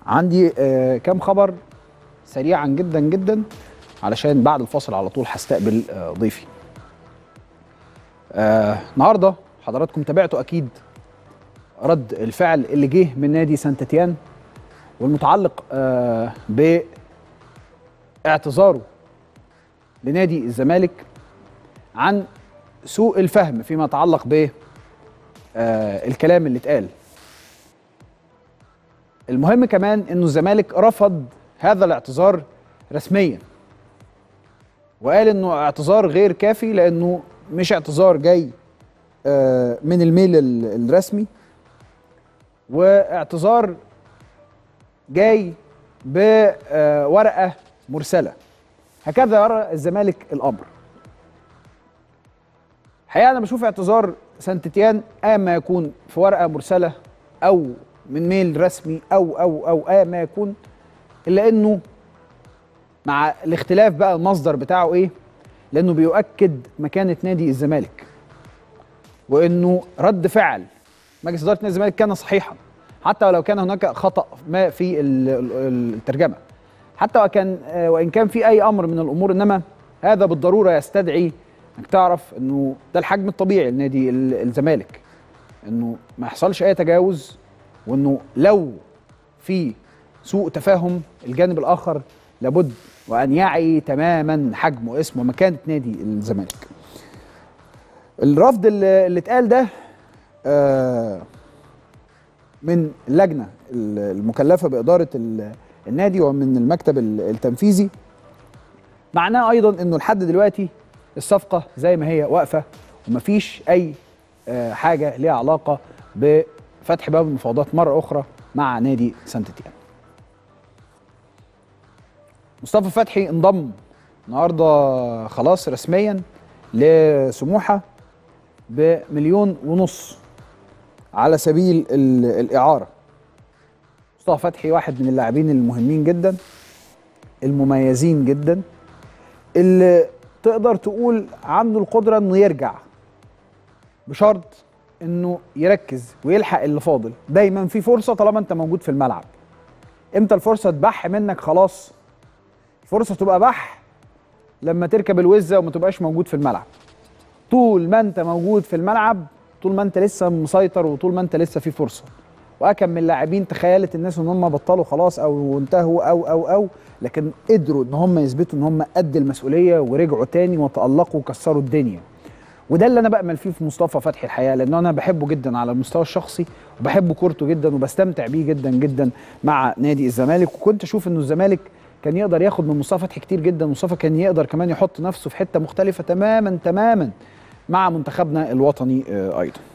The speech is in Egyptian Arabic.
عندي آه كام خبر سريعا جدا جدا علشان بعد الفاصل على طول هستقبل آه ضيفي آه النهارده حضراتكم تابعتوا اكيد رد الفعل اللي جه من نادي سانت تيان والمتعلق آه باعتذاره لنادي الزمالك عن سوء الفهم فيما يتعلق ب آه الكلام اللي اتقال المهم كمان انه الزمالك رفض هذا الاعتذار رسميا وقال انه اعتذار غير كافي لانه مش اعتذار جاي آه من الميل الرسمي واعتذار جاي بورقه مرسله هكذا يرى الزمالك الامر الحقيقه انا بشوف اعتذار سانتيتيان ايا ما يكون في ورقه مرسله او من ميل رسمي او او او ايا ما يكون الا انه مع الاختلاف بقى المصدر بتاعه ايه لانه بيؤكد مكانه نادي الزمالك وانه رد فعل مجلس اداره نادي الزمالك كان صحيحا حتى ولو كان هناك خطا ما في الترجمه حتى وكان وان كان في اي امر من الامور انما هذا بالضروره يستدعي انك تعرف انه ده الحجم الطبيعي لنادي الزمالك انه ما يحصلش اي تجاوز وانه لو في سوء تفاهم الجانب الاخر لابد وان يعي تماما حجم واسم ومكانه نادي الزمالك. الرفض اللي اتقال ده آه من اللجنه المكلفه باداره النادي ومن المكتب التنفيذي معناه ايضا انه لحد دلوقتي الصفقه زي ما هي واقفه ومفيش اي آه حاجه ليها علاقه بفتح باب المفاوضات مره اخرى مع نادي سانت تيان. مصطفى فتحي انضم النهارده خلاص رسميا لسموحه بمليون ونص على سبيل الاعاره. مصطفى فتحي واحد من اللاعبين المهمين جدا المميزين جدا اللي تقدر تقول عنده القدره انه يرجع بشرط انه يركز ويلحق اللي فاضل دايما في فرصه طالما انت موجود في الملعب امتى الفرصه تبح منك خلاص الفرصه تبقى بح لما تركب الوزه وما تبقاش موجود في الملعب طول ما انت موجود في الملعب طول ما انت لسه مسيطر وطول ما انت لسه في فرصه واكم من اللاعبين تخيلت الناس ان هم بطلوا خلاص او انتهوا او او او لكن قدروا ان هم يثبتوا ان هم قد المسؤوليه ورجعوا تاني وتالقوا وكسروا الدنيا وده اللي انا بامل فيه في مصطفى فتحي الحقيقه لان انا بحبه جدا على المستوى الشخصي وبحب كورته جدا وبستمتع بيه جدا جدا مع نادي الزمالك وكنت اشوف انه الزمالك كان يقدر ياخد من مصطفى فتحي كتير جدا مصطفى كان يقدر كمان يحط نفسه في حته مختلفه تماما تماما مع منتخبنا الوطني ايضا